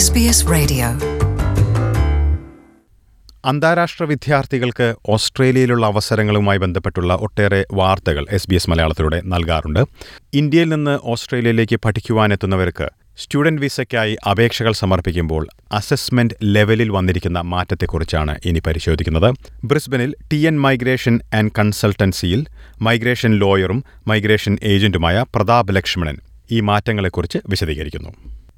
SBS Radio. അന്താരാഷ്ട്ര വിദ്യാർത്ഥികൾക്ക് ഓസ്ട്രേലിയയിലുള്ള അവസരങ്ങളുമായി ബന്ധപ്പെട്ടുള്ള ഒട്ടേറെ വാർത്തകൾ എസ് ബി എസ് മലയാളത്തിലൂടെ നൽകാറുണ്ട് ഇന്ത്യയിൽ നിന്ന് ഓസ്ട്രേലിയയിലേക്ക് പഠിക്കുവാനെത്തുന്നവർക്ക് സ്റ്റുഡന്റ് വിസയ്ക്കായി അപേക്ഷകൾ സമർപ്പിക്കുമ്പോൾ അസസ്മെന്റ് ലെവലിൽ വന്നിരിക്കുന്ന മാറ്റത്തെക്കുറിച്ചാണ് ഇനി പരിശോധിക്കുന്നത് ബ്രിസ്ബനിൽ ടി എൻ മൈഗ്രേഷൻ ആൻഡ് കൺസൾട്ടൻസിയിൽ മൈഗ്രേഷൻ ലോയറും മൈഗ്രേഷൻ ഏജന്റുമായ പ്രതാപ് ലക്ഷ്മണൻ ഈ മാറ്റങ്ങളെക്കുറിച്ച് വിശദീകരിക്കുന്നു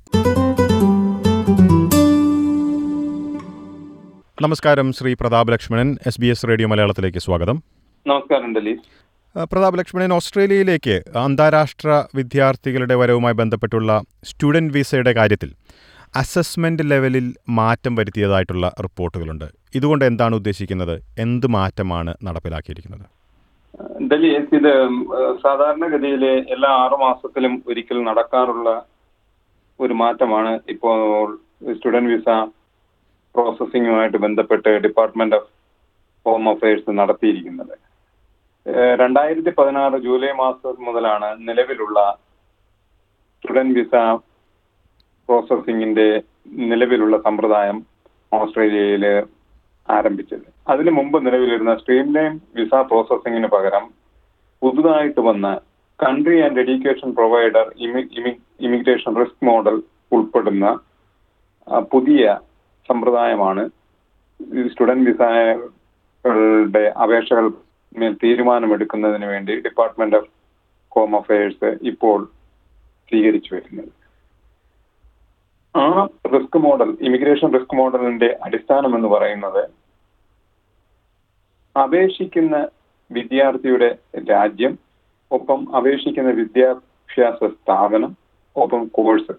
നമസ്കാരം Shri Prathap Lakshmanan S B S radio മലയാളത്തിലേക്ക് സ്വാഗതം നമസ്കാരം ഡലീസ് ആ, പ്രതാപ് ലക്ഷ്മണൻ ഓസ്ട്രേലിയയിലേക്ക് അന്താരാഷ്ട്ര വിദ്യാർത്ഥികളുടെ വരവുമായി ബന്ധപ്പെട്ടുള്ള സ്റ്റുഡന്റ് വിസയുടെ കാര്യത്തിൽ അസസ്മെന്റ് ലെവലിൽ മാറ്റം വരുത്തിയതായിട്ടുള്ള റിപ്പോർട്ടുകളുണ്ട് ഇതുകൊണ്ട് എന്താണ് ഉദ്ദേശിക്കുന്നത് എന്ത് മാറ്റമാണ് നടപ്പിലാക്കിയിരിക്കുന്നത് ഡലീസ് ഇത് സാധാരണഗതിയിൽ എല്ലാ ആറു മാസത്തിലും ഒരിക്കൽ നടക്കാറുള്ള ഒരു മാറ്റമാണ് ഇപ്പോൾ സ്റ്റുഡന്റ് വിസ പ്രോസസ്സിങ്ങുമായിട്ട് ബന്ധപ്പെട്ട് ഡിപ്പാർട്ട്മെന്റ് ഓഫ് ഹോം അഫയേഴ്സ് നടത്തിയിരിക്കുന്നത് ഏഹ് രണ്ടായിരത്തി പതിനാറ് ജൂലൈ മാസം മുതലാണ് നിലവിലുള്ള സ്റ്റുഡന്റ് വിസ പ്രോസസ്സിങ്ങിന്റെ നിലവിലുള്ള സമ്പ്രദായം ഓസ്ട്രേലിയയിൽ ആരംഭിച്ചത് അതിനു മുമ്പ് നിലവിലിരുന്ന സ്ട്രീം ലൈൻ വിസ പ്രോസസ്സിങ്ങിന് പകരം പുതുതായിട്ട് വന്ന country and education provider immigration risk model ഉൾപ്പെടുന്ന ആ, പുതിയ സമ്പ്രദായമാണ് ഈ സ്റ്റുഡന്റ് വിസകളുടെ അപേക്ഷകൾ മേൽ തീരുമാനമെടുക്കുന്നതിന് വേണ്ടി ഡിപ്പാർട്ട്മെന്റ് ഓഫ് ഹോം അഫയേഴ്സ് ഇപ്പോൾ സ്വീകരിച്ചു വരുന്നത് ആ റിസ്ക് മോഡൽ ഇമിഗ്രേഷൻ റിസ്ക് മോഡലിന്റെ അടിസ്ഥാനം എന്ന് പറയുന്നത് അപേക്ഷിക്കുന്ന വിദ്യാർത്ഥിയുടെ രാജ്യം ഒപ്പം അപേക്ഷിക്കുന്ന വിദ്യാഭ്യാസ സ്ഥാപനം ഒപ്പം കോഴ്സ്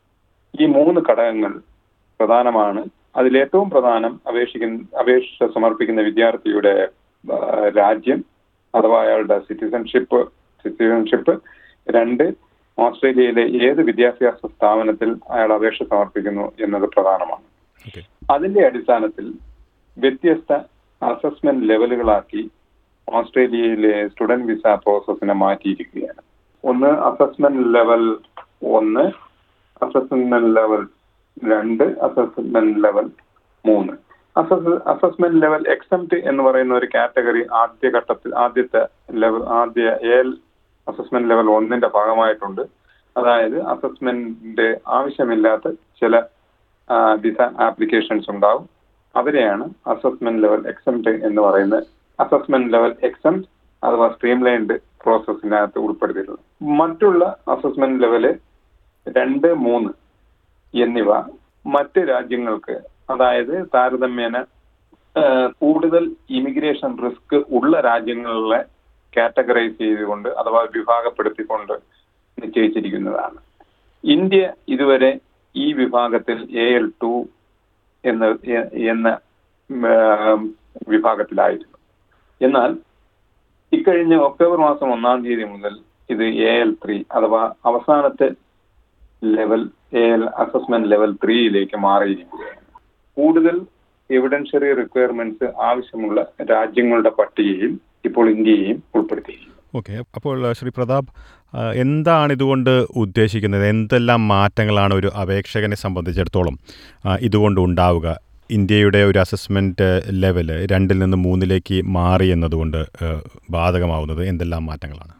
ഈ മൂന്ന് ഘടകങ്ങൾ പ്രധാനമാണ് അതിലേറ്റവും പ്രധാനം അപേക്ഷിക്കുന്ന അപേക്ഷ സമർപ്പിക്കുന്ന വിദ്യാർത്ഥിയുടെ ആ, രാജ്യം അഥവാ അയാളുടെ സിറ്റിസൺഷിപ്പ് സിറ്റിസൺഷിപ്പ് രണ്ട് ഓസ്ട്രേലിയയിലെ ഏത് വിദ്യാഭ്യാസ സ്ഥാപനത്തിൽ അയാൾ അപേക്ഷ സമർപ്പിക്കുന്നു എന്നത് പ്രധാനമാണ് ഓക്കെ അതിന്റെ അടിസ്ഥാനത്തിൽ വ്യത്യസ്ത അസസ്മെന്റ് ലെവലുകളാക്കി ഓസ്ട്രേലിയയിലെ സ്റ്റുഡന്റ് വിസ പ്രോസസ്സിനെ മാറ്റിയിരിക്കുകയാണ് ഒന്ന് അസസ്മെന്റ് ലെവൽ ഒന്ന് അസസ്മെന്റ് ലെവൽ രണ്ട് അസസ്മെന്റ് ലെവൽ മൂന്ന് അസസ്മെന്റ് ലെവൽ എക്സംപ്റ്റ് എന്ന് പറയുന്ന ഒരു കാറ്റഗറി ആദ്യ ഘട്ടത്തിൽ ആദ്യത്തെ ലെവൽ ആദ്യ എൽ അസസ്മെന്റ് ലെവൽ ഒന്നിന്റെ ഭാഗമായിട്ടുണ്ട് അതായത് അസസ്മെന്റിന്റെ ആവശ്യമില്ലാത്ത ചില വിസ ആപ്ലിക്കേഷൻസ് ഉണ്ടാവും അവരെയാണ് അസസ്മെന്റ് ലെവൽ എക്സംപ്റ്റ് എന്ന് പറയുന്നത് അസസ്മെന്റ് ലെവൽ എക്സംപ്റ്റ് അഥവാ സ്ട്രീം ലൈൻഡ് പ്രോസസ്സിനകത്ത് ഉൾപ്പെടുത്തിയിട്ടുള്ളത് മറ്റുള്ള അസസ്മെന്റ് ലെവല് രണ്ട് മൂന്ന് എന്നിവ മറ്റ് രാജ്യങ്ങൾക്ക് അതായത് താരതമ്യേന ആ, കൂടുതൽ ഇമിഗ്രേഷൻ റിസ്ക് ഉള്ള രാജ്യങ്ങളിലെ കാറ്റഗറൈസ് ചെയ്തുകൊണ്ട് അഥവാ വിഭാഗപ്പെടുത്തിക്കൊണ്ട് നിശ്ചയിച്ചിരിക്കുന്നതാണ് ഇന്ത്യ ഇതുവരെ ഈ വിഭാഗത്തിൽ എ എൽ ടു എന്ന എ- എന്ന ഉം, വിഭാഗത്തിലായിരുന്നു എന്നാൽ ഇക്കഴിഞ്ഞ ഒക്ടോബർ മാസം ഒന്നാം തീയതി മുതൽ ഇത് എ എൽ ത്രീ അഥവാ അവസാനത്തെ level A L assessment level ത്രീയിലേക്ക് മാറിയിരിക്കുകയാണ് കൂടുതൽ എവിഡൻഷ്യറി റിക്വയർമെന്റ്സ് ആവശ്യമുള്ള രാജ്യങ്ങളുടെ പട്ടികയിൽ ഇപ്പോൾ ഇന്ത്യയെയും ഉൾപ്പെടുത്തിയിരിക്കുന്നു ഓക്കെ അപ്പോൾ ആ, ശ്രീ പ്രതാപ് ആ, എന്താണ് ഇതുകൊണ്ട് ഉദ്ദേശിക്കുന്നത് എന്തെല്ലാം മാറ്റങ്ങളാണ് ഒരു അപേക്ഷകനെ സംബന്ധിച്ചിടത്തോളം ആ, ഇതുകൊണ്ട് ഉണ്ടാവുക ഇന്ത്യയുടെ ഒരു അസസ്മെൻറ്റ് ലെവല് രണ്ടിൽ നിന്ന് മൂന്നിലേക്ക് മാറി എന്നതുകൊണ്ട് ആ, ബാധകമാവുന്നത് എന്തെല്ലാം മാറ്റങ്ങളാണ്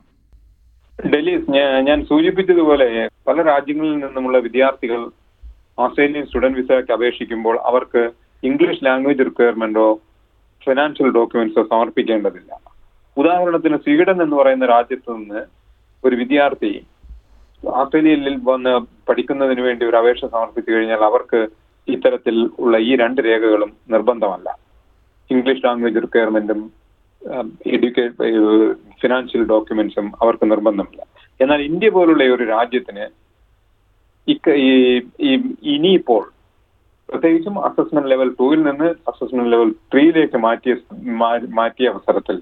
ഡൽഹീസ് ഞാൻ- ഞാൻ സൂചിപ്പിച്ചതുപോലെ പല രാജ്യങ്ങളിൽ നിന്നുമുള്ള വിദ്യാർത്ഥികൾ ഓസ്ട്രേലിയൻ സ്റ്റുഡന്റ് വിസയ്ക്ക് അപേക്ഷിക്കുമ്പോൾ അവർക്ക് ഇംഗ്ലീഷ് ലാംഗ്വേജ് റിക്വയർമെന്റോ ഫിനാൻഷ്യൽ ഡോക്യുമെന്റ്സോ സമർപ്പിക്കേണ്ടതില്ല ഉദാഹരണത്തിന് സ്വീഡൻ എന്ന് പറയുന്ന രാജ്യത്ത് നിന്ന് ഒരു വിദ്യാർത്ഥി ഓസ്ട്രേലിയയിൽ വന്ന് പഠിക്കുന്നതിന് വേണ്ടി ഒരു അപേക്ഷ സമർപ്പിച്ചു കഴിഞ്ഞാൽ അവർക്ക് ഇത്തരത്തിൽ ഉള്ള ഈ രണ്ട് രേഖകളും നിർബന്ധമല്ല ഇംഗ്ലീഷ് ലാംഗ്വേജ് റിക്വയർമെന്റും എഡ്യൂക്കേ ഫിനാൻഷ്യൽ ഡോക്യുമെന്റ്സും അവർക്ക് നിർബന്ധമില്ല എന്നാൽ ഇന്ത്യ പോലുള്ള ഒരു രാജ്യത്തിന് ഇക്ക ഈ ഈ- ഇനിയിപ്പോൾ പ്രത്യേകിച്ചും അസസ്മെന്റ് ലെവൽ ടൂവിൽ നിന്ന് അസസ്മെന്റ് ലെവൽ ത്രീയിലേക്ക് മാറ്റിയ മാ- മാറ്റിയ അവസരത്തിൽ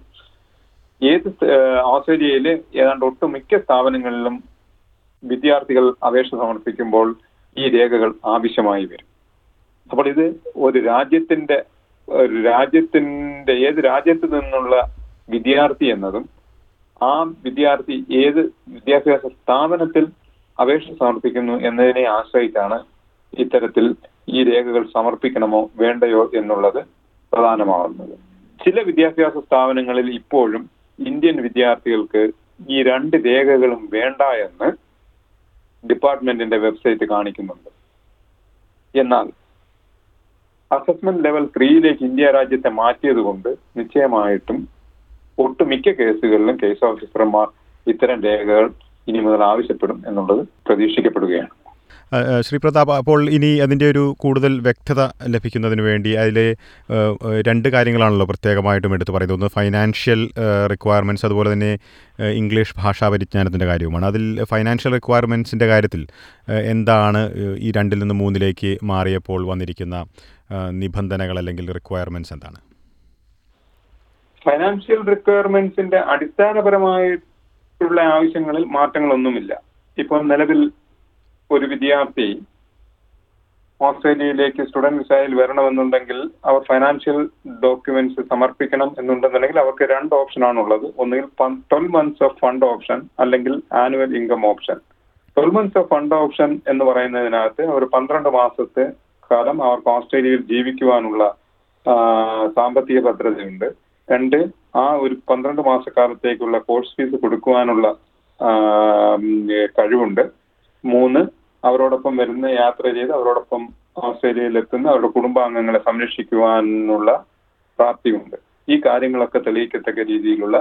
ഏത് സ്- ഏഹ് ഓസ്ട്രേലിയയിലെ ഏതാണ്ട് ഒട്ടുമിക്ക സ്ഥാപനങ്ങളിലും വിദ്യാർത്ഥികൾ അപേക്ഷ സമർപ്പിക്കുമ്പോൾ ഈ രേഖകൾ ആവശ്യമായി വരും അപ്പോൾ ഇത് ഒരു രാജ്യത്തിന്റെ ഒരു രാജ്യത്തിന്റെ ഏത് രാജ്യത്ത് നിന്നുള്ള വിദ്യാർത്ഥി എന്നതും ആ വിദ്യാർത്ഥി ഏത് വിദ്യാഭ്യാസ സ്ഥാപനത്തിൽ അപേക്ഷ സമർപ്പിക്കുന്നു എന്നതിനെ ആശ്രയിച്ചാണ് ഇത്തരത്തിൽ ഈ രേഖകൾ സമർപ്പിക്കണമോ വേണ്ടയോ എന്നുള്ളത് പ്രധാനമാകുന്നത് ചില വിദ്യാഭ്യാസ സ്ഥാപനങ്ങളിൽ ഇപ്പോഴും ഇന്ത്യൻ വിദ്യാർത്ഥികൾക്ക് ഈ രണ്ട് രേഖകളും വേണ്ട എന്ന് ഡിപ്പാർട്ട്മെന്റിന്റെ വെബ്സൈറ്റ് കാണിക്കുന്നുണ്ട് എന്നാൽ അസസ്മെന്റ് ലെവൽ ത്രീയിലേക്ക് ഇന്ത്യ രാജ്യത്തെ മാറ്റിയതുകൊണ്ട് നിശ്ചയമായിട്ടും ഒട്ടുമിക്ക കേസുകളിലും കേസ് ഓഫീസർമാർ ഇത്തരം രേഖകൾ ഇനി മുതൽ ആവശ്യപ്പെടും എന്നുള്ളത് പ്രതീക്ഷിക്കപ്പെടുകയാണ് ആ, ആ, ശ്രീ പ്രതാപ് അപ്പോൾ ഇനി അതിൻ്റെ ഒരു കൂടുതൽ വ്യക്തത ലഭിക്കുന്നതിന് വേണ്ടി അതിലെ ആ, ആ, രണ്ട് കാര്യങ്ങളാണല്ലോ പ്രത്യേകമായിട്ടും എടുത്തു പറയുന്നത് ഒന്ന് ഫൈനാൻഷ്യൽ റിക്വയർമെൻറ്റ്സ് അതുപോലെ തന്നെ ആ, ഇംഗ്ലീഷ് ഭാഷാ പരിജ്ഞാനത്തിൻ്റെ കാര്യവുമാണ് അതിൽ ഫൈനാൻഷ്യൽ റിക്വയർമെൻറ്റ്സിൻ്റെ കാര്യത്തിൽ ആ, എന്താണ് ഈ രണ്ടിൽ നിന്ന് മൂന്നിലേക്ക് മാറിയപ്പോൾ വന്നിരിക്കുന്ന ആ, നിബന്ധനകൾ അല്ലെങ്കിൽ റിക്വയർമെൻറ്റ്സ് എന്താണ് ഫൈനാൻഷ്യൽ റിക്വയർമെന്റ്സിന്റെ അടിസ്ഥാനപരമായിട്ടുള്ള ആവശ്യങ്ങളിൽ മാറ്റങ്ങളൊന്നുമില്ല ഇപ്പോൾ നിലവിൽ ഒരു വിദ്യാർത്ഥി ഓസ്ട്രേലിയയിലേക്ക് സ്റ്റുഡന്റ് വിസയിൽ വരണമെന്നുണ്ടെങ്കിൽ അവർ ഫൈനാൻഷ്യൽ ഡോക്യുമെന്റ്സ് സമർപ്പിക്കണം എന്നുണ്ടെന്നുണ്ടെങ്കിൽ അവർക്ക് രണ്ട് ഓപ്ഷനാണ് ഉള്ളത് ഒന്നുകിൽ twelve months of fund option അല്ലെങ്കിൽ annual income option twelve months of fund option എന്ന് പറയുന്നതിനകത്ത് ഒരു പന്ത്രണ്ട് മാസത്തെ കാലം അവർക്ക് ഓസ്ട്രേലിയയിൽ ജീവിക്കുവാനുള്ള ആ, സാമ്പത്തിക ഭദ്രതയുണ്ട് രണ്ട് ആ ഒരു പന്ത്രണ്ട് മാസക്കാലത്തേക്കുള്ള കോഴ്സ് ഫീസ് കൊടുക്കുവാനുള്ള ആ, ഉം, കഴിവുണ്ട് മൂന്ന് അവരോടൊപ്പം വരുന്ന യാത്ര ചെയ്ത് അവരോടൊപ്പം ഓസ്ട്രേലിയയിൽ എത്തുന്ന അവരുടെ കുടുംബാംഗങ്ങളെ സംരക്ഷിക്കുവാനുള്ള പ്രാപ്തിയുണ്ട് ഈ കാര്യങ്ങളൊക്കെ തെളിയിക്കത്തക്ക രീതിയിലുള്ള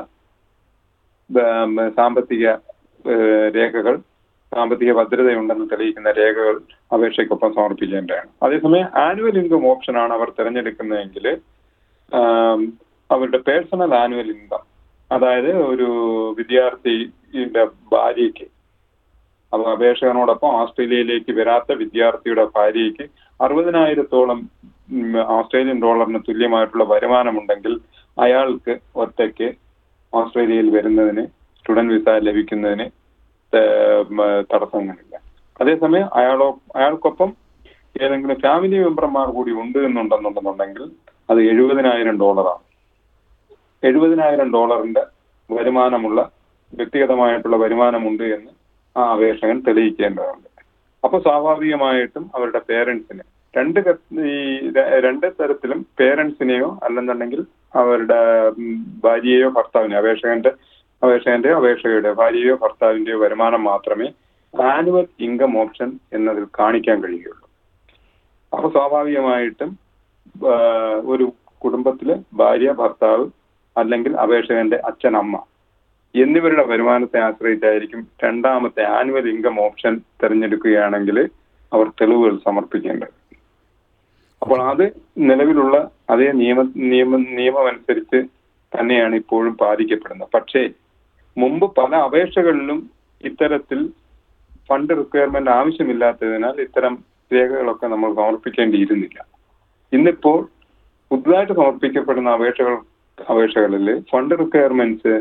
ഉം, സാമ്പത്തിക ഏഹ്, രേഖകൾ സാമ്പത്തിക ഭദ്രതയുണ്ടെന്ന് തെളിയിക്കുന്ന രേഖകൾ അപേക്ഷയ്ക്കൊപ്പം സമർപ്പിക്കേണ്ടതാണ് അതേസമയം ആനുവൽ ഇൻകം ഓപ്ഷനാണ് അവർ തിരഞ്ഞെടുക്കുന്നതെങ്കിൽ ആം, അവരുടെ പേഴ്സണൽ ആനുവൽ ഇൻകം അതായത് ഒരു വിദ്യാർത്ഥിയുടെ ഭാര്യയ്ക്ക് അത് അപേക്ഷകനോടൊപ്പം ഓസ്ട്രേലിയയിലേക്ക് വരാത്ത വിദ്യാർത്ഥിയുടെ ഭാര്യയ്ക്ക് അറുപതിനായിരത്തോളം ഉം, ഓസ്ട്രേലിയൻ ഡോളറിന് തുല്യമായിട്ടുള്ള വരുമാനമുണ്ടെങ്കിൽ അയാൾക്ക് ഒറ്റയ്ക്ക് ഓസ്ട്രേലിയയിൽ വരുന്നതിന് സ്റ്റുഡന്റ് വിസ ലഭിക്കുന്നതിന് ത- ഉം, തടസ്സങ്ങളില്ല അതേസമയം അയാളോ അയാൾക്കൊപ്പം ഏതെങ്കിലും ഫാമിലി മെമ്പർമാർ കൂടി ഉണ്ട് എന്നുണ്ടെന്നുണ്ടെന്നുണ്ടെങ്കിൽ അത് എഴുപതിനായിരം ഡോളറാണ് എഴുപതിനായിരം ഡോളറിന്റെ വരുമാനമുള്ള വ്യക്തിഗതമായിട്ടുള്ള വരുമാനമുണ്ട് എന്ന് ആ അപേക്ഷകൻ തെളിയിക്കേണ്ടതുണ്ട് അപ്പൊ സ്വാഭാവികമായിട്ടും അവരുടെ പേരൻസിന് രണ്ട് ക- ഈ ര- രണ്ട് തരത്തിലും പേരൻസിനെയോ അല്ലെന്നുണ്ടെങ്കിൽ അവരുടെ ഉം, ഭാര്യയെയോ ഭർത്താവിനെയോ അപേക്ഷകന്റെ അപേക്ഷകന്റെയോ അപേക്ഷകയുടെ ഭാര്യയോ ഭർത്താവിന്റെയോ വരുമാനം മാത്രമേ ആനുവൽ ഇൻകം ഓപ്ഷൻ എന്നതിൽ കാണിക്കാൻ കഴിയുകയുള്ളൂ അപ്പൊ സ്വാഭാവികമായിട്ടും ആ, ഒരു കുടുംബത്തില് ഭാര്യ ഭർത്താവ് അല്ലെങ്കിൽ അപേക്ഷകന്റെ അച്ഛൻ അമ്മ എന്നിവരുടെ വരുമാനത്തെ ആശ്രയിച്ചായിരിക്കും രണ്ടാമത്തെ ആനുവൽ ഇൻകം ഓപ്ഷൻ തിരഞ്ഞെടുക്കുകയാണെങ്കിൽ അവർ തെളിവുകൾ സമർപ്പിക്കേണ്ടത് അപ്പോൾ അത് നിലവിലുള്ള അതേ നിയമ നിയമ നിയമം അനുസരിച്ച് തന്നെയാണ് ഇപ്പോഴും പാലിക്കപ്പെടുന്നത് പക്ഷേ മുമ്പ് പല അപേക്ഷകളിലും ഇത്തരത്തിൽ ഫണ്ട് റിക്വയർമെന്റ് ആവശ്യമില്ലാത്തതിനാൽ ഇത്തരം രേഖകളൊക്കെ നമ്മൾ സമർപ്പിക്കേണ്ടിയിരുന്നില്ല ഇന്നിപ്പോൾ പുതുതായിട്ട് സമർപ്പിക്കപ്പെടുന്ന അപേക്ഷകൾ അപേക്ഷകളിൽ ഫണ്ട് റിക്വയർമെന്റ്സ്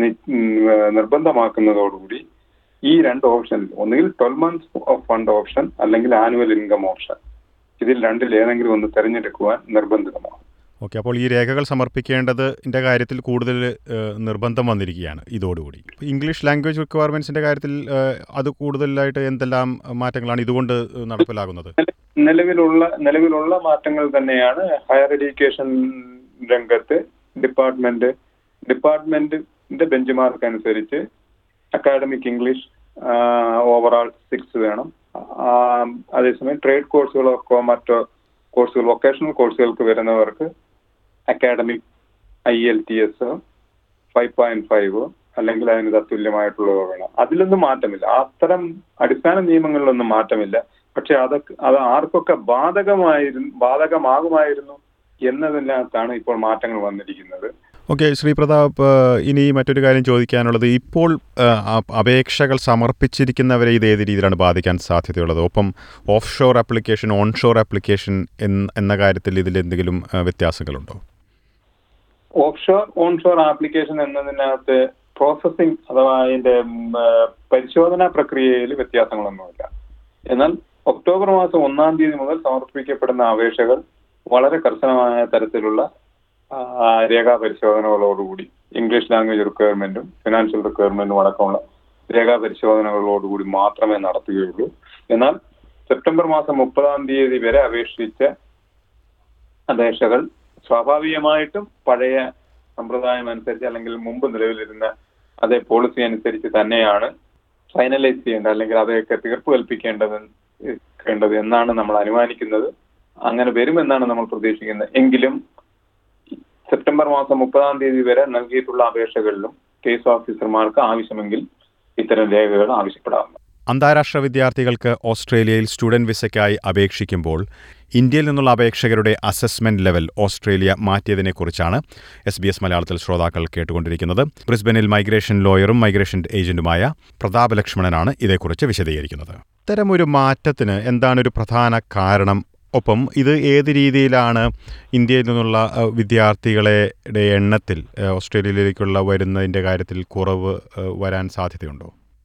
നിർബന്ധമാക്കുന്നതോടുകൂടി ഈ രണ്ട് ഓപ്ഷൻ ഒന്നുകിൽ twelve months of fund option അല്ലെങ്കിൽ ആനുവൽ ഇൻകം ഓപ്ഷൻ ഇതിൽ രണ്ടിൽ ഏതെങ്കിലും ഒന്ന് തിരഞ്ഞെടുക്കുവാൻ നിർബന്ധിതമാണ് ഓക്കെ അപ്പോൾ ഈ രേഖകൾ സമർപ്പിക്കേണ്ടതിൻ്റെ കാര്യത്തിൽ കൂടുതൽ ഏഹ്, നിർബന്ധം വന്നിരിക്കുകയാണ് ഇതോടുകൂടി ഇപ്പോൾ ഇംഗ്ലീഷ് ലാംഗ്വേജ് റിക്വയർമെൻറ്റ്സിൻ്റെ കാര്യത്തിൽ ഏഹ്, അത് കൂടുതലായിട്ട് എന്തെല്ലാം മാറ്റങ്ങളാണ് ഇതുകൊണ്ട് നടപ്പിലാകുന്നത് നിലവിലുള്ള നിലവിലുള്ള മാറ്റങ്ങൾ തന്നെയാണ് ഹയർ എഡ്യൂക്കേഷൻ രംഗത്ത് ഡിപ്പാർട്ട്മെന്റ് ഡിപ്പാർട്ട്മെന്റിന്റെ ബെഞ്ച് മാർക്ക് അനുസരിച്ച് അക്കാഡമിക് ഇംഗ്ലീഷ് ഓവറാൾ സിക്സ് വേണം ആ, അതേസമയം ട്രേഡ് കോഴ്സുകളൊക്കെ മറ്റോ കോഴ്സുകൾ വൊക്കേഷണൽ കോഴ്സുകൾക്ക് വരുന്നവർക്ക് academic I L T S five point five അല്ലെങ്കിൽ അതിന് തത്തുല്യമായിട്ടുള്ളവ വേണം അതിലൊന്നും മാറ്റമില്ല അത്തരം അടിസ്ഥാന നിയമങ്ങളിലൊന്നും മാറ്റമില്ല പക്ഷെ അതൊക്കെ അത് ആർക്കൊക്കെ ബാധകമായിരുന്നു ബാധകമാകുമായിരുന്നു എന്നതിനകത്താണ് ഇപ്പോൾ മാറ്റങ്ങൾ വന്നിരിക്കുന്നത് ഓക്കെ ശ്രീ പ്രതാപ് ഏഹ്, ഇനി മറ്റൊരു കാര്യം ചോദിക്കാനുള്ളത് ഇപ്പോൾ ഏഹ്, അ- അപേക്ഷകൾ സമർപ്പിച്ചിരിക്കുന്നവരെ ഇത് ഏത് രീതിയിലാണ് ബാധിക്കാൻ സാധ്യതയുള്ളത് ഒപ്പം offshore application onshore application എന്ന കാര്യത്തിൽ ഇതിൽ എന്തെങ്കിലും ഏഹ്, വ്യത്യാസങ്ങളുണ്ടോ ഓഫ്ഷോർ ഓൺഷോർ ആപ്ലിക്കേഷൻ എന്നതിനകത്ത് പ്രോസസ്സിംഗ് അഥവാ അതിന്റെ ഉം, ആ, പരിശോധനാ പ്രക്രിയയിൽ വ്യത്യാസങ്ങളൊന്നുമില്ല എന്നാൽ ഒക്ടോബർ മാസം ഒന്നാം തീയതി മുതൽ സമർപ്പിക്കപ്പെടുന്ന അപേക്ഷകൾ വളരെ കർശനമായ തരത്തിലുള്ള ആ, രേഖാ പരിശോധനകളോടുകൂടി ഇംഗ്ലീഷ് ലാംഗ്വേജ് റിക്വയർമെന്റും ഫിനാൻഷ്യൽ റിക്വയർമെന്റും അടക്കമുള്ള രേഖാ പരിശോധനകളോടുകൂടി മാത്രമേ നടത്തുകയുള്ളൂ എന്നാൽ സെപ്റ്റംബർ മാസം മുപ്പതാം തീയതി വരെ അപേക്ഷിച്ച അപേക്ഷകൾ സ്വാഭാവികമായിട്ടും പഴയ സമ്പ്രദായം അനുസരിച്ച് അല്ലെങ്കിൽ മുമ്പ് നിലവിലിരുന്ന അതേ പോളിസി അനുസരിച്ച് തന്നെയാണ് ഫൈനലൈസ് ചെയ്യേണ്ടത് അല്ലെങ്കിൽ അതൊക്കെ തീർപ്പ് കൽപ്പിക്കേണ്ടത് േണ്ടത് എന്നാണ് നമ്മൾ അനുമാനിക്കുന്നത് അങ്ങനെ വരുമെന്നാണ് നമ്മൾ പ്രതീക്ഷിക്കുന്നത് എങ്കിലും സെപ്റ്റംബർ മാസം മുപ്പതാം തീയതി വരെ നൽകിയിട്ടുള്ള അപേക്ഷകളിലും കേസ് ഓഫീസർമാർക്ക് ആവശ്യമെങ്കിൽ ഇത്തരം രേഖകൾ ആവശ്യപ്പെടാവുന്നതാണ് അന്താരാഷ്ട്ര വിദ്യാർത്ഥികൾക്ക് ഓസ്ട്രേലിയയിൽ സ്റ്റുഡന്റ് വിസയ്ക്കായി അപേക്ഷിക്കുമ്പോൾ ഇന്ത്യയിൽ നിന്നുള്ള അപേക്ഷകരുടെ അസസ്മെന്റ് ലെവൽ ഓസ്ട്രേലിയ മാറ്റിയതിനെക്കുറിച്ചാണ് എസ് ബി എസ് മലയാളത്തിൽ ശ്രോതാക്കൾ കേട്ടുകൊണ്ടിരിക്കുന്നത് ബ്രിസ്ബനിൽ മൈഗ്രേഷൻ ലോയറും മൈഗ്രേഷൻ ഏജന്റുമായ പ്രതാപ ലക്ഷ്മണനാണ് ഇതേക്കുറിച്ച് വിശദീകരിക്കുന്നത് ഇത്തരമൊരു മാറ്റത്തിന് എന്താണ് ഒരു പ്രധാന കാരണം ഒപ്പം ഇത് ഏത് രീതിയിലാണ് ഇന്ത്യയിൽ നിന്നുള്ള അഹ്, വിദ്യാർത്ഥികളുടെ എണ്ണത്തിൽ അഹ്, ഓസ്ട്രേലിയയിലേക്കുള്ള വരുന്നതിൻ്റെ കാര്യത്തിൽ കുറവ് അഹ്, വരാൻ സാധ്യതയുണ്ടോ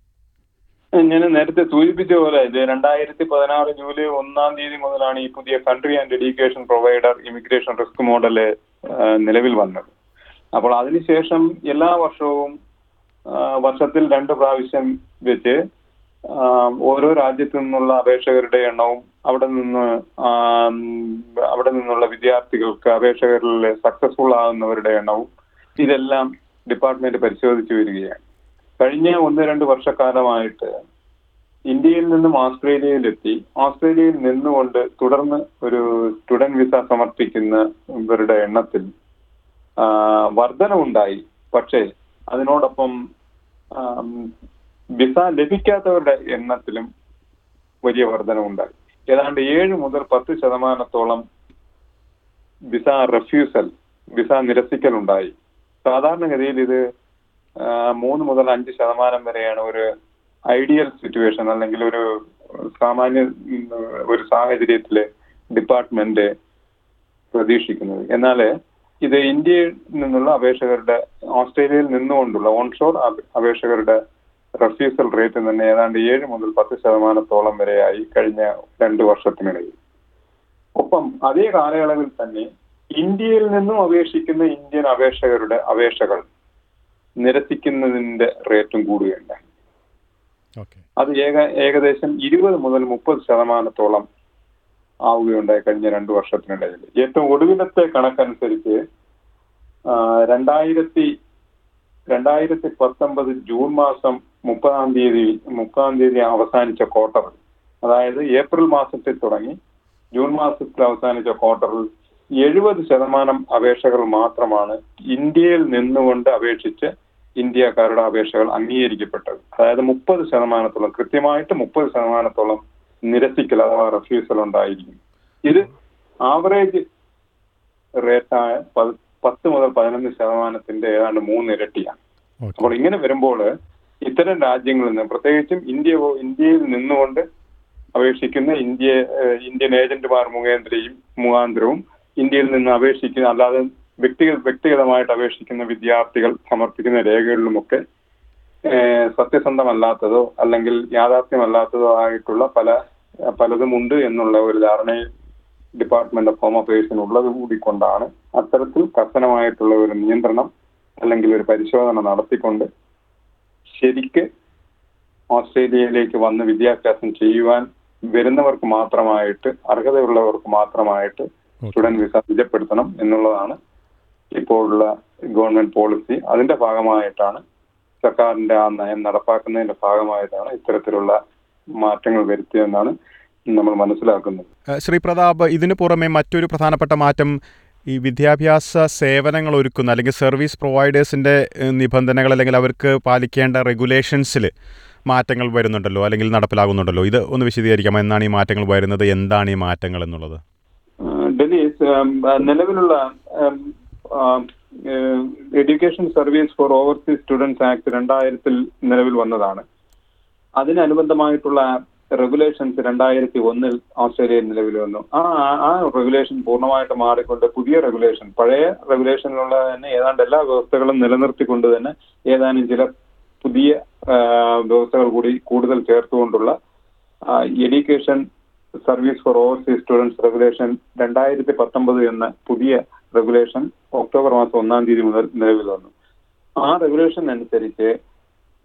ഞാൻ നേരത്തെ സൂചിപ്പിച്ച പോലെ ഇത് രണ്ടായിരത്തി പതിനാറ് ജൂലൈ ഒന്നാം തീയതി മുതലാണ് ഈ പുതിയ country and education provider immigration risk model നിലവിൽ വന്നത് അപ്പോൾ അതിനുശേഷം എല്ലാ വർഷവും ആ, വർഷത്തിൽ രണ്ട് പ്രാവശ്യം വെച്ച് ആ, ഓരോ രാജ്യത്തു നിന്നുള്ള അപേക്ഷകരുടെ എണ്ണവും അവിടെ നിന്ന് ആ, ഉം, അവിടെ നിന്നുള്ള വിദ്യാർത്ഥികൾക്ക് അപേക്ഷകരിൽ സക്സസ്ഫുൾ ആകുന്നവരുടെ എണ്ണവും ഇതെല്ലാം ഡിപ്പാർട്ട്മെന്റ് പരിശോധിച്ചു വരികയാണ് കഴിഞ്ഞ ഒന്ന് രണ്ട് വർഷക്കാലമായിട്ട് ഇന്ത്യയിൽ നിന്നും ഓസ്ട്രേലിയയിലെത്തി ഓസ്ട്രേലിയയിൽ നിന്നുകൊണ്ട് തുടർന്ന് ഒരു സ്റ്റുഡന്റ് വിസ സമർപ്പിക്കുന്നവരുടെ എണ്ണത്തിൽ ആ, വർധനവുണ്ടായി പക്ഷേ അതിനോടൊപ്പം ആം, വിസ ലഭിക്കാത്തവരുടെ എണ്ണത്തിലും വലിയ വർധനവുണ്ടായി ഏതാണ്ട് ഏഴ് മുതൽ പത്ത് ശതമാനത്തോളം വിസ റെഫ്യൂസൽ വിസ നിരസിക്കൽ ഉണ്ടായി സാധാരണഗതിയിൽ ഇത് ആ, മൂന്ന് മുതൽ അഞ്ച് ശതമാനം വരെയാണ് ഒരു ഐഡിയൽ സിറ്റുവേഷൻ അല്ലെങ്കിൽ ഒരു സാമാന്യ ഉം, ഒരു സാഹചര്യത്തില് ഡിപ്പാർട്ട്മെന്റ് പ്രതീക്ഷിക്കുന്നത് എന്നാൽ ഇത് ഇന്ത്യയിൽ നിന്നുള്ള അപേക്ഷകരുടെ ഓസ്ട്രേലിയയിൽ നിന്നുകൊണ്ടുള്ള ഓൺഷോർ അപേക്ഷകരുടെ റെഫ്യൂസൽ റേറ്റ് തന്നെ ഏതാണ്ട് ഏഴ് മുതൽ പത്ത് ശതമാനത്തോളം വരെയായി കഴിഞ്ഞ രണ്ട് വർഷത്തിനിടയിൽ ഒപ്പം അതേ കാലയളവിൽ തന്നെ ഇന്ത്യയിൽ നിന്നും അപേക്ഷിക്കുന്ന ഇന്ത്യൻ അപേക്ഷകരുടെ അപേക്ഷകൾ നിരസിക്കുന്നതിന്റെ റേറ്റും കൂടുകയുണ്ടായി ഓക്കെ അത് ഏക ഏകദേശം ഇരുപത് മുതൽ മുപ്പത് ശതമാനത്തോളം ആവുകയുണ്ടായി കഴിഞ്ഞ രണ്ടു വർഷത്തിനിടയിൽ ഏറ്റവും ഒടുവിലത്തെ കണക്കനുസരിച്ച് ആ, രണ്ടായിരത്തി രണ്ടായിരത്തി പത്തൊമ്പത് ജൂൺ മാസം മുപ്പതാം തീയതി മുപ്പതാം തീയതി അവസാനിച്ച ക്വാർട്ടർ അതായത് ഏപ്രിൽ മാസത്തിൽ തുടങ്ങി ജൂൺ മാസത്തിൽ അവസാനിച്ച ക്വാർട്ടറിൽ എഴുപത് ശതമാനം അപേക്ഷകൾ മാത്രമാണ് ഇന്ത്യയിൽ നിന്നുകൊണ്ട് അപേക്ഷിച്ച് ഇന്ത്യക്കാരുടെ അപേക്ഷകൾ അംഗീകരിക്കപ്പെട്ടത് അതായത് മുപ്പത് ശതമാനത്തോളം കൃത്യമായിട്ട് മുപ്പത് ശതമാനത്തോളം നിരസിക്കൽ അഥവാ റെഫ്യൂസൽ ഉണ്ടായിരിക്കും ഇത് ആവറേജ് റേറ്റായ പ- പത്ത് മുതൽ പതിനൊന്ന് ശതമാനത്തിന്റെ ഏതാണ്ട് മൂന്ന് ഇരട്ടിയാണ് ഓക്കെ അപ്പോൾ ഇങ്ങനെ വരുമ്പോൾ ഇത്തരം രാജ്യങ്ങളിൽ നിന്ന് പ്രത്യേകിച്ചും ഇന്ത്യ പോ- ഇന്ത്യയിൽ നിന്നുകൊണ്ട് അപേക്ഷിക്കുന്ന ഇന്ത്യ ഏഹ് ഇന്ത്യൻ ഏജന്റുമാർ മുഖേന്ദ്രയും മുഖാന്തരവും ഇന്ത്യയിൽ നിന്ന് അപേക്ഷിക്കുന്ന അല്ലാതെ വ്യക്തിഗത വ്യക്തിഗതമായിട്ട് അപേക്ഷിക്കുന്ന വിദ്യാർത്ഥികൾ സമർപ്പിക്കുന്ന രേഖകളിലുമൊക്കെ ഏഹ് സത്യസന്ധമല്ലാത്തതോ അല്ലെങ്കിൽ യാഥാർത്ഥ്യമല്ലാത്തതോ ആയിട്ടുള്ള പല പലതും ഉണ്ട് എന്നുള്ള ഒരു ധാരണയിൽ ഡിപ്പാർട്ട്മെന്റ് ഓഫ് ഹോം അഫയേഴ്സിന് ഉള്ളത് കൂടിക്കൊണ്ടാണ് അത്തരത്തിൽ കർശനമായിട്ടുള്ള ഒരു നിയന്ത്രണം അല്ലെങ്കിൽ ഒരു പരിശോധന നടത്തിക്കൊണ്ട് ശരിക്ക് ഓസ്ട്രേലിയയിലേക്ക് വന്ന് വിദ്യാഭ്യാസം ചെയ്യുവാൻ വരുന്നവർക്ക് മാത്രമായിട്ട് അർഹതയുള്ളവർക്ക് മാത്രമായിട്ട് സ്റ്റുഡന്റ് വിസ നിജപ്പെടുത്തണം എന്നുള്ളതാണ് ഇപ്പോഴുള്ള ഗവൺമെന്റ് പോളിസി അതിന്റെ ഭാഗമായിട്ടാണ് സർക്കാരിന്റെ ആ നയം നടപ്പാക്കുന്നതിന്റെ ഭാഗമായിട്ടാണ് ഇത്തരത്തിലുള്ള മാറ്റങ്ങൾ വരുത്തിയെന്നാണ് നമ്മൾ മനസ്സിലാക്കുന്നത് ഏഹ് ശ്രീ പ്രതാപ് ഇതിനു പുറമെ മറ്റൊരു പ്രധാനപ്പെട്ട മാറ്റം ഈ വിദ്യാഭ്യാസ സേവനങ്ങൾ ഒരുക്കുന്ന അല്ലെങ്കിൽ സർവീസ് പ്രൊവൈഡേഴ്സിൻ്റെ നിബന്ധനകൾ അല്ലെങ്കിൽ അവർക്ക് പാലിക്കേണ്ട റെഗുലേഷൻസിൽ മാറ്റങ്ങൾ വരുന്നുണ്ടല്ലോ അല്ലെങ്കിൽ നടപ്പിലാകുന്നുണ്ടല്ലോ ഇത് ഒന്ന് വിശദീകരിക്കാമോ എന്നാണ് ഈ മാറ്റങ്ങൾ വരുന്നത് എന്താണ് ഈ മാറ്റങ്ങൾ എന്നുള്ളത് ഏഹ് ഡെലീസ് ഏഹ് നിലവിലുള്ള education service for overseas students act രണ്ടായിരത്തിൽ നിലവിൽ വന്നതാണ് അതിനനുബന്ധമായിട്ടുള്ള റെഗുലേഷൻസ് രണ്ടായിരത്തി ഒന്നിൽ ഓസ്ട്രേലിയയിൽ നിലവിൽ വന്നു ആ ആ- ആ റെഗുലേഷൻ പൂർണ്ണമായിട്ട് മാറിക്കൊണ്ട് പുതിയ റെഗുലേഷൻ പഴയ റെഗുലേഷനിലുള്ള തന്നെ ഏതാണ്ട് എല്ലാ വ്യവസ്ഥകളും നിലനിർത്തിക്കൊണ്ട് തന്നെ ഏതാനും ചില പുതിയ ആ, വ്യവസ്ഥകൾ കൂടി കൂടുതൽ ചേർത്തുകൊണ്ടുള്ള education service for overseas students regulation രണ്ടായിരത്തി പത്തൊമ്പത് എന്ന പുതിയ റെഗുലേഷൻ ഒക്ടോബർ മാസം ഒന്നാം തീയതി മുതൽ നിലവിൽ വന്നു ആ റെഗുലേഷൻ അനുസരിച്ച്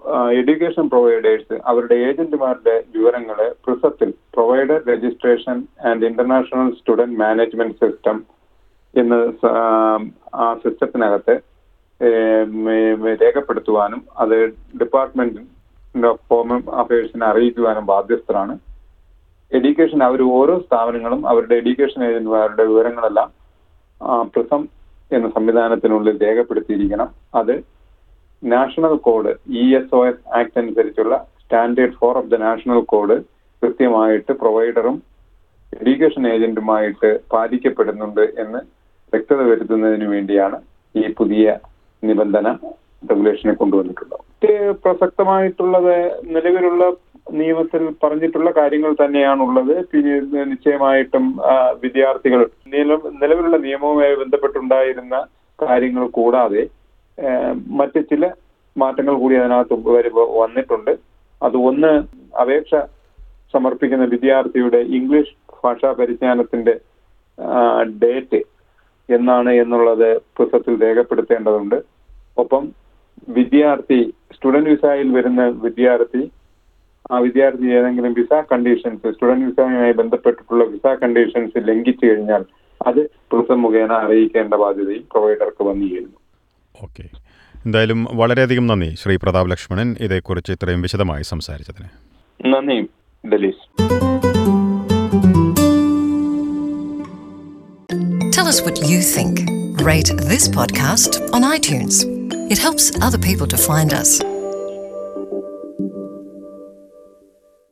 എഡ്യൂക്കേഷൻ പ്രൊവൈഡേഴ്സ് അവരുടെ ഏജന്റുമാരുടെ വിവരങ്ങളെ പ്രിസത്തിൽ provider registration and international student management system എന്ന് സ- ആ സിസ്റ്റത്തിനകത്ത് രേഖപ്പെടുത്തുവാനും അത് ഡിപ്പാർട്ട്മെന്റ് ഓഫ് ഹോം അഫയേഴ്സിനെ അറിയിക്കുവാനും ബാധ്യസ്ഥരാണ് എഡ്യൂക്കേഷൻ അവർ ഓരോ സ്ഥാപനങ്ങളും അവരുടെ എഡ്യൂക്കേഷൻ ഏജന്റുമാരുടെ വിവരങ്ങളെല്ലാം ആ, പ്രിസം എന്ന സംവിധാനത്തിനുള്ളിൽ രേഖപ്പെടുത്തിയിരിക്കണം അത് national code E S O S act അനുസരിച്ചുള്ള standard for of the national code കൃത്യമായിട്ട് പ്രൊവൈഡറും എഡ്യൂക്കേഷൻ ഏജന്റുമായിട്ട് പാലിക്കപ്പെടുന്നുണ്ട് എന്ന് വ്യക്തത വരുത്തുന്നതിന് വേണ്ടിയാണ് ഈ പുതിയ നിബന്ധന റെഗുലേഷനെ കൊണ്ടുവന്നിട്ടുള്ളത് മറ്റ് പ്രസക്തമായിട്ടുള്ളത് നിലവിലുള്ള നിയമത്തിൽ പറഞ്ഞിട്ടുള്ള കാര്യങ്ങൾ തന്നെയാണുള്ളത് പിന്നെ ഇത് നിശ്ചയമായിട്ടും ആ, വിദ്യാർത്ഥികൾ നില- നിലവിലുള്ള നിയമവുമായി ബന്ധപ്പെട്ടുണ്ടായിരുന്ന കാര്യങ്ങൾ കൂടാതെ ആ, മറ്റ് ചില മാറ്റങ്ങൾ കൂടി അതിനകത്ത് വരു- വന്നിട്ടുണ്ട് അത് ഒന്ന് അപേക്ഷ സമർപ്പിക്കുന്ന വിദ്യാർത്ഥിയുടെ ഇംഗ്ലീഷ് ഭാഷാ പരിജ്ഞാനത്തിന്റെ ഡേറ്റ് എന്നാണ് എന്നുള്ളത് പുസ്തകത്തിൽ രേഖപ്പെടുത്തേണ്ടതുണ്ട് ഒപ്പം വിദ്യാർത്ഥി സ്റ്റുഡന്റ് വിസയിൽ വരുന്ന വിദ്യാർത്ഥി ആ വിദ്യാർത്ഥി ഏതെങ്കിലും വിസ കണ്ടീഷൻസ് സ്റ്റുഡന്റ് വിസയുമായി ബന്ധപ്പെട്ടിട്ടുള്ള വിസ കണ്ടീഷൻസ് ലംഘിച്ചു കഴിഞ്ഞാൽ അത് പ്രിസം മുഖേന അറിയിക്കേണ്ട ബാധ്യതയും പ്രൊവൈഡർക്ക് വന്നിരുന്നു ഓക്കെ എന്തായാലും വളരെയധികം നന്ദി ശ്രീ പ്രതാപ് ലക്ഷ്മണൻ ഇതേക്കുറിച്ച് ഇത്രയും വിശദമായി സംസാരിച്ചതിന് നന്ദി ഡലീസ് Tell us what you think. Rate this podcast on iTunes. It helps other people to find us.